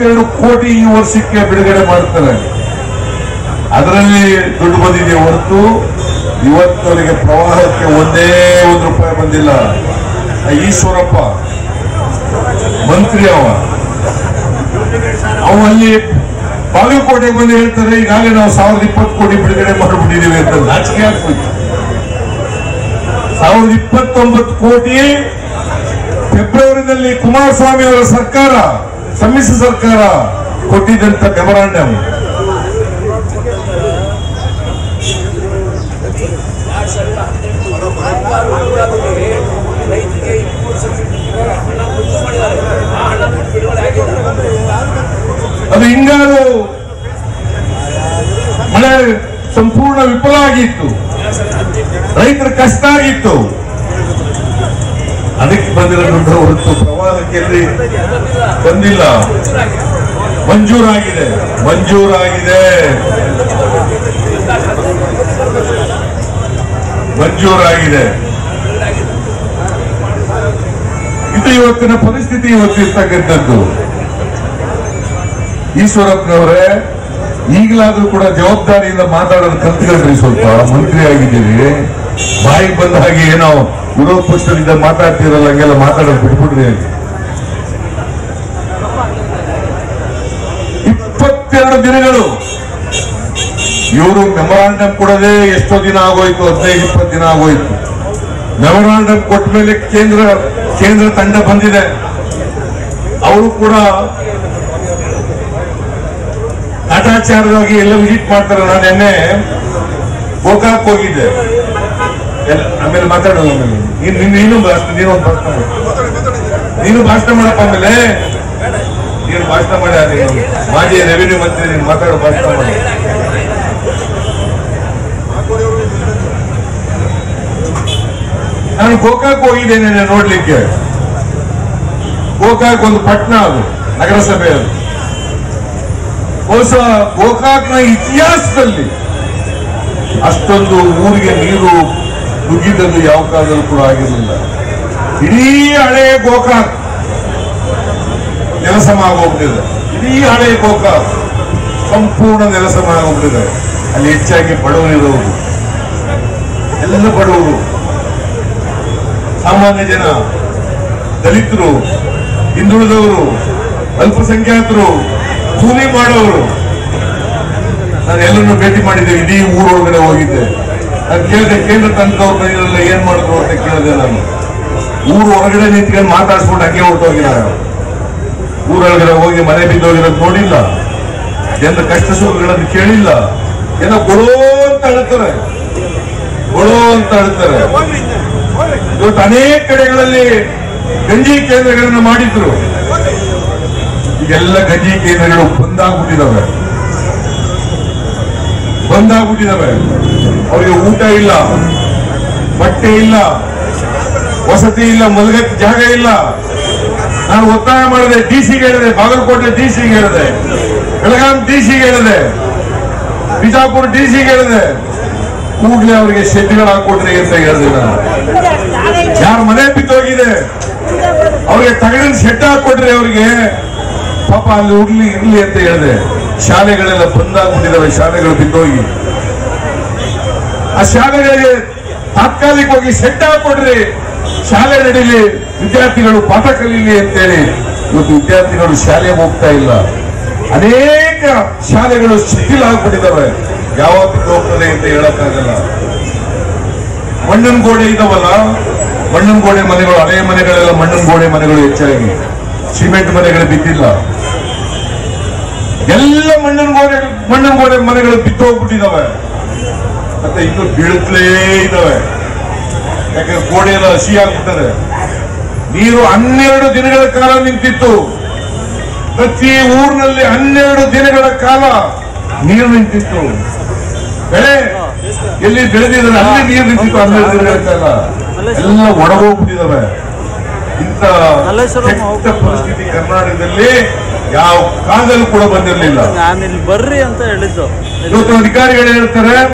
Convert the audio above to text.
ಇಪ್ಪತ್ತೆರಡು ಕೋಟಿ ಈ ವರ್ಷಕ್ಕೆ ಬಿಡುಗಡೆ ಮಾಡ್ತಾರೆ ಅದರಲ್ಲಿ ದುಡ್ಡು ಬಂದಿದೆ ಹೊರತು ಇವತ್ತವರೆಗೆ ಪ್ರವಾಹಕ್ಕೆ ಒಂದೇ ಒಂದು ರೂಪಾಯಿ ಬಂದಿಲ್ಲ ಆ ಈಶ್ವರಪ್ಪ ಮಂತ್ರಿ ಅವ ಅವ ಅಲ್ಲಿ ಬಾಗಲಕೋಟೆಗೆ ಬಂದು ಹೇಳ್ತಾರೆ ಈಗಾಗಲೇ ನಾವು ಸಾವಿರದ ಇಪ್ಪತ್ತು ಕೋಟಿ ಬಿಡುಗಡೆ ಮಾಡಿಬಿಟ್ಟಿದ್ದೀವಿ ಅಂತ ನಾಚಿಕೆ ಆಗ್ತದೆ ಸಾವಿರದ ಇಪ್ಪತ್ತೊಂಬತ್ತು ಕೋಟಿ ಫೆಬ್ರವರಿನಲ್ಲಿ ಕುಮಾರಸ್ವಾಮಿ ಅವರ ಸರ್ಕಾರ ಸಮ್ಮಿಶ್ರ ಸರ್ಕಾರ ಕೊಟ್ಟಿದ್ದಂತ ಮೆಮೊರಾಂಡಮ್ ರೈತರಿಗೆ ಇಪ್ಪತ್ತು ಸಬ್ಸಿಡಿ ಹಣ ಮಂಜೂರು ಮಾಡಿದ್ದಾರೆ ಆ ಹಣ ಬಿಡುಗಡೆ ಆಗಿದೆ ಅದು ಹಿಂಗಾರು ಮಳೆ ಸಂಪೂರ್ಣ ವಿಫಲ ಆಗಿತ್ತು ರೈತರ ಕಷ್ಟ ಆಗಿತ್ತು ಅದಕ್ಕೆ ಬಂದಿರೋ ದುಡ್ಡು ಹೊರತು ಪ್ರವಾಹಕ್ಕೆ ಎಲ್ಲಿ ಬಂದಿಲ್ಲ ಮಂಜೂರಾಗಿದೆ ಮಂಜೂರಾಗಿದೆ ಮಂಜೂರಾಗಿದೆ ಇದು ಇವತ್ತಿನ ಪರಿಸ್ಥಿತಿ ಇವತ್ತಿರ್ತಕ್ಕಂಥದ್ದು ಈಶ್ವರಪ್ಪನವರೇ ಈಗಲಾದ್ರೂ ಕೂಡ ಜವಾಬ್ದಾರಿಯಿಂದ ಮಾತಾಡೋದು ಕಲ್ತ್ಕೊಳ್ರಿ ಸ್ವಲ್ಪ ಮಂತ್ರಿ ಆಗಿದ್ದೀರಿ ಬಾಯಿ ಬಂದ ಹಾಗೆ ಏನೋ ವಿರೋಧ ಪಕ್ಷದಿಂದ ಮಾತಾಡ್ತಿರಲ್ಲ ಹಂಗೆಲ್ಲ ಮಾತಾಡೋದು ಬಿಟ್ಬಿಡ್ರಿ ಇಪ್ಪತ್ತೆರಡು ದಿನಗಳು ಇವರು ಮೆಮೊರಾಂಡಮ್ ಕೊಡದೆ ಎಷ್ಟೋ ದಿನ ಆಗೋಯ್ತು ಹದಿನೈದು ಇಪ್ಪತ್ತು ದಿನ ಆಗೋಯ್ತು ಮೆಮೊರಾಂಡಮ್ ಕೊಟ್ಟ ಮೇಲೆ ಕೇಂದ್ರ ಕೇಂದ್ರ ತಂಡ ಬಂದಿದೆ ಅವರು ಕೂಡ ಕಾಟಾಚಾರವಾಗಿ ಎಲ್ಲ ವಿಸಿಟ್ ಮಾಡ್ತಾರೆ ನಾನು ನಿನ್ನೆ ಗೋಕಾಕ್ ಹೋಗಿದ್ದೆ ಎಲ್- ಆಮೇಲೆ ಮಾತಾಡೋದು ಆಮೇಲೆ ನೀನು ನೀನು- ನೀನು ಭಾಷಣ ನೀನು ಒಂದು ಭಾಷಣ ಮಾಡು. ನೀನು ಭಾಷಣ ಮಾಡಪ್ಪ ಆಮೇಲೆ ನೀನು ಭಾಷಣ ಮಾಡಿ ನೀನು ಮಾಜಿ ರೆವಿನ್ಯೂ ಮಂತ್ರಿ ನೀನು ಮಾತಾಡೋ ಭಾಷಣ ಮಾಡಿ ನಾನು ಗೋಕಾಕ್ ಹೋಗಿದ್ದೇನೆ ನೋಡ್ಲಿಕ್ಕೆ ಗೋಕಾಕ್ ಒಂದು ಪಟ್ಟಣ ಅದು ನಗರಸಭೆ ಅದು ಬಹುಶಃ ಗೋಕಾಕ್ನ ಇತಿಹಾಸದಲ್ಲಿ ಅಷ್ಟೊಂದು ಊರಿಗೆ ನೀರು ನುಗ್ಗಿದ್ದದ್ದು ಯಾವ ಕಾಲದಲ್ಲೂ ಕೂಡ ಆಗಿರಲಿಲ್ಲ ಇಡೀ ಹಳೆ ಗೋಕಾಕ್ ನೆಲಸಮ ಆಗೋಗ್ಬಿಟ್ಟಿದೆ ಇಡೀ ಹಳೆ ಗೋಕಾಕ್ ಸಂಪೂರ್ಣ ನೆಲಸಮ ಆಗೋಗ್ಬಿಟ್ಟಿದೆ ಅಲ್ಲಿ ಹೆಚ್ಚಾಗಿ ಬಡವರಿರೋರು ಎಲ್ಲ ಬಡವರು ಸಾಮಾನ್ಯ ಜನ ದಲಿತರು ಹಿಂದುಳಿದವರು ಅಲ್ಪಸಂಖ್ಯಾತರು ಕೂಲಿ ಮಾಡೋರು ನಾನು ಎಲ್ಲರನ್ನು ಭೇಟಿ ಮಾಡಿದ್ದೆ ಇಡೀ ಊರೊಳಗಡೆ ಹೋಗಿದ್ದೆ ನಾನು ಕೇಳಿದೆ ಕೇಂದ್ರ ತಂಡದವ್ರ ಕೈಯಲ್ಲ ಏನ್ ಮಾಡಿದ್ರು ಅಂತ ಕೇಳಿದೆ ನಾನು ಊರು ಹೊರಗಡೆ ನಿಂತ್ಕೊಂಡು ಮಾತಾಡ್ಸ್ಕೊಂಡು ಹಂಗೆ ಹೊರಟೋಗಿದ್ದಾರೆ ಊರೊಳಗಡೆ ಹೋಗಿ ಮನೆ ಬಿದ್ದೋಗಿರೋದು ನೋಡಿಲ್ಲ ಜನರ ಕಷ್ಟ ಸುಖಗಳನ್ನು ಕೇಳಿಲ್ಲ ಏನೋ ಕೊಡೋ ಅಂತ ಹೇಳ್ತಾರೆ ಕೊಡೋ ಅಂತ ಹೇಳ್ತಾರೆ ಇವತ್ತು ಅನೇಕ ಕಡೆಗಳಲ್ಲಿ ಗಂಜಿ ಕೇಂದ್ರಗಳನ್ನು ಮಾಡಿದ್ರು ಈಗೆಲ್ಲ ಗಂಜಿ ಕೇಂದ್ರಗಳು ಬಂದಾಗ್ಬಿಟ್ಟಿದಾವೆ ಬಂದಾಗ್ಬಿಟ್ಟಿದಾವೆ ಅವರಿಗೆ ಊಟ ಇಲ್ಲ ಬಟ್ಟೆ ಇಲ್ಲ ವಸತಿ ಇಲ್ಲ ಮಲಗಕ್ಕೆ ಜಾಗ ಇಲ್ಲ ನಾನು ಒತ್ತಾಯ ಮಾಡಿದೆ ಡಿ ಸಿಗೆ ಹೇಳಿದೆ ಬಾಗಲಕೋಟೆ ಡಿ ಸಿಗೆ ಹೇಳಿದೆ ಬೆಳಗಾಂ ಡಿ ಸಿಗೆ ಹೇಳಿದೆ ಬಿಜಾಪುರ ಡಿ ಸಿಗೆ ಹೇಳಿದೆ ಕೂಡಲೇ ಅವರಿಗೆ ಶೆಡ್ಗಳು ಹಾಕೊಡ್ರಿ ಅಂತ ಹೇಳಿದೆ ನಾನು ಯಾರ ಮನೆ ಬಿದ್ದೋಗಿದೆ ಅವ್ರಿಗೆ ತಗಡಿನ ಶೆಡ್ ಹಾಕೊಡ್ರಿ ಅವ್ರಿಗೆ ಪಾಪ ಅಲ್ಲಿ ಉರ್ಲಿ ಇರ್ಲಿ ಅಂತ ಹೇಳಿದೆ ಶಾಲೆಗಳೆಲ್ಲ ಬಂದಾಗ್ಬಿಟ್ಟಿದಾವೆ ಶಾಲೆಗಳು ಬಿದ್ದೋಗಿ ಆ ಶಾಲೆಗಳಿಗೆ ತಾತ್ಕಾಲಿಕವಾಗಿ ಶೆಡ್ ಹಾಕೊಡ್ರಿ ಶಾಲೆ ನಡೀಲಿ ವಿದ್ಯಾರ್ಥಿಗಳು ಪಾಠ ಕಲೀಲಿ ಅಂತೇಳಿ ಇವತ್ತು ವಿದ್ಯಾರ್ಥಿಗಳು ಶಾಲೆಗೆ ಹೋಗ್ತಾ ಇಲ್ಲ ಅನೇಕ ಶಾಲೆಗಳು ಶಿಥಿಲ ಆಗ್ಬಿಟ್ಟಿದಾವೆ ಯಾವಾಗ ಬಿದ್ದು ಹೋಗ್ತದೆ ಅಂತ ಹೇಳಕ್ಕಾಗಲ್ಲ ಮಣ್ಣಿನ ಗೋಡೆ ಇದಾವಲ್ಲ ಮಣ್ಣಿನ ಗೋಡೆ ಮನೆಗಳು ಹಳೆಯ ಮನೆಗಳೆಲ್ಲ ಮಣ್ಣಿನ ಗೋಡೆ ಮನೆಗಳು ಹೆಚ್ಚಾಗಿ ಸಿಮೆಂಟ್ ಮನೆಗಳು ಬಿದ್ದಿಲ್ಲ ಎಲ್ಲ ಮಣ್ಣಿನ ಗೋಡೆ ಮಣ್ಣಿನ ಗೋಡೆ ಮನೆಗಳು ಬಿದ್ದು ಹೋಗ್ಬಿಟ್ಟಿದಾವೆ ಮತ್ತೆ ಇನ್ನು ಬೀಳುತ್ತಲೇ ಇದಾವೆ ಯಾಕಂದ್ರೆ ಗೋಡೆ ಎಲ್ಲ ಹಸಿ ಆಗ್ಬಿಟ್ಟದೆ ನೀರು ಹನ್ನೆರಡು ದಿನಗಳ ಕಾಲ ನಿಂತಿತ್ತು ಪ್ರತಿ ಊರಿನಲ್ಲಿ ಹನ್ನೆರಡು ದಿನಗಳ ಕಾಲ ನೀರು ನಿಂತಿತ್ತು ಬೆಳೆ ಎಲ್ಲಿ ಬೆಳೆದಿದ್ರೆ ಅಲ್ಲಿ ನೀರು ನಿಂತಿತ್ತು ಹನ್ನೆರಡು ದಿನಗಳ ಕಾಲ ಎಲ್ಲ ಒಣಗೋಗ್ಬಿಟ್ಟಿದಾವೆ ಇಂಥ ಕೆಟ್ಟ ಪರಿಸ್ಥಿತಿ ಕರ್ನಾಟಕದಲ್ಲಿ ಯಾವ ಕಾಲದಲ್ಲೂ ಕೂಡ ಬಂದಿರಲಿಲ್ಲ ನಾನು ಇಲ್ಲಿ ಬರ್ರಿ ಅಂತ ಹೇಳಿದ್ದು ಇವತ್ತು ಅಧಿಕಾರಿಗಳು ಹೇಳ್ತಾರೆ